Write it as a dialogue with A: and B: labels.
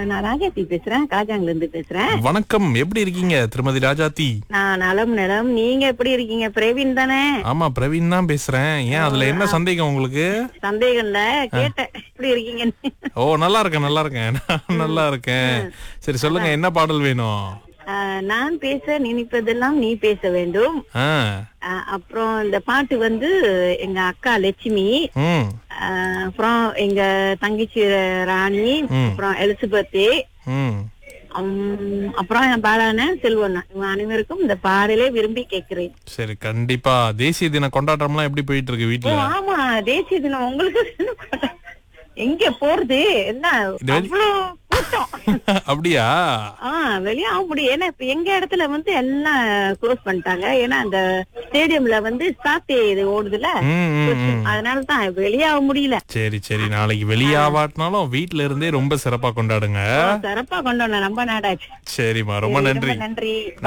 A: நான் ராஜாத்தி பேசுறேன் காஜாங்ல இருந்து பேசுறேன்
B: வணக்கம் எப்படி இருக்கீங்க திருமதி ராஜாத்தி
A: நான் நலம் நலம் நீங்க எப்படி இருக்கீங்க பிரவீன் தானே
B: ஆமா பிரவீன் தான் பேசுறேன் ஏன் அதுல என்ன சந்தேகம் உங்களுக்கு
A: சந்தேகம் இல்ல கேட்டேன் எப்படி இருக்கீங்கன்னு
B: ஓ நல்லா இருக்கேன் நல்லா இருக்கேன் நான் நல்லா இருக்கேன் சரி சொல்லுங்க என்ன பாடல் வேணும்
A: ஆஹ், நான் பேச நினைப்பதெல்லாம் நீ பேச வேண்டும்
B: ஆ
A: ஆஹ், அப்புறம் இந்த பாட்டு வந்து எங்க அக்கா லட்சுமி
B: ம்
A: ஆஹ், அப்புறம் எங்க தங்கச்சி ராணி அப்புறம் எலிசபெத்
B: ம்
A: உம், அப்புறம் என் பாலான செல்வண்ணா இவங்க அனைவருக்கும் இந்த பாடலே விரும்பி கேட்கிறேன்
B: சரி கண்டிப்பா தேசிய தின கொண்டாட்டம்லாம் எப்படி போயிட்டு இருக்கு
A: ஓ
B: வீட்டுல
A: ஆமா தேசிய தினம் உங்களுக்கு எங்க போறது என்ன
B: இது வெளி-
A: அவ்வளவு கூட்டம்
B: அப்படியா
A: ஆஹ் வெளியே ஆக முடியும் ஏன்னா இப்ப எங்க இடத்துல வந்து எல்லாம் க்ளோஸ் பண்ணிட்டாங்க ஏன்னா அந்த ஸ்டேடியம்ல வந்து சாத்தே இது ஓடுதுல
B: ம், ம், ம்.
A: அதனால தான் வெளியே ஆக முடியல
B: சரி சரி நாளைக்கு வெளியாவாட்டினாலும் வீட்ல இருந்தே ரொம்ப சிறப்பா கொண்டாடுங்க
A: சிறப்பா கொண்டாடணும் ரொம்ப நாடாச்சு
B: சரிம்மா ரொம்ப நன்றி
A: ரொம்ப நன்றி